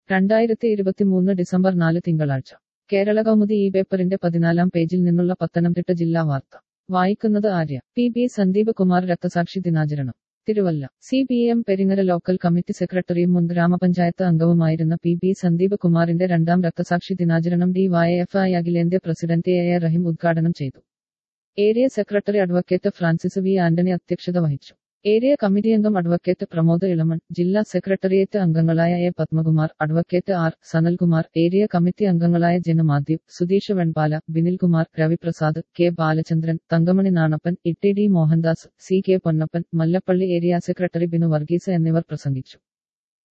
രണ്ടായിരത്തി ഇരുപത്തിമൂന്ന് ഡിസംബർ നാല് തിങ്കളാഴ്ച കേരള കൗമുദി ഈ പേപ്പറിന്റെ പതിനാലാം പേജിൽ നിന്നുള്ള പത്തനംതിട്ട ജില്ലാ വാർത്ത വായിക്കുന്നത് ആര്യ പി ബി സന്ദീപ് കുമാർ രക്തസാക്ഷി ദിനാചരണം Thiruvalla C P M Peringara local committee സെക്രട്ടറിയും മുൻ ഗ്രാമപഞ്ചായത്ത് അംഗവുമായിരുന്ന പി ബി സന്ദീപ് കുമാറിന്റെ രണ്ടാം രക്തസാക്ഷി ദിനാചരണം ഡി വൈ എഫ് ഐ അഖിലേന്ത്യാ പ്രസിഡന്റ് എ എ റഹീം ഉദ്ഘാടനം ചെയ്തു area secretary advocate Francis V Antony അധ്യക്ഷത വഹിച്ചു ഏരിയ കമ്മിറ്റി അംഗം അഡ്വക്കേറ്റ് പ്രമോദ് ഇളമൺ ജില്ലാ സെക്രട്ടേറിയറ്റ് അംഗങ്ങളായ A Padmakumar advocate R Sanalkumar area committee അംഗങ്ങളായ ജന Mathew Sudheesh Venpala Binilkumar Raviprasad K Balachandran Thankamani Nanappan Itty D Mohandas C K Ponnappan Mallappally area secretary Binu Varghese എന്നിവർ പ്രസംഗിച്ചു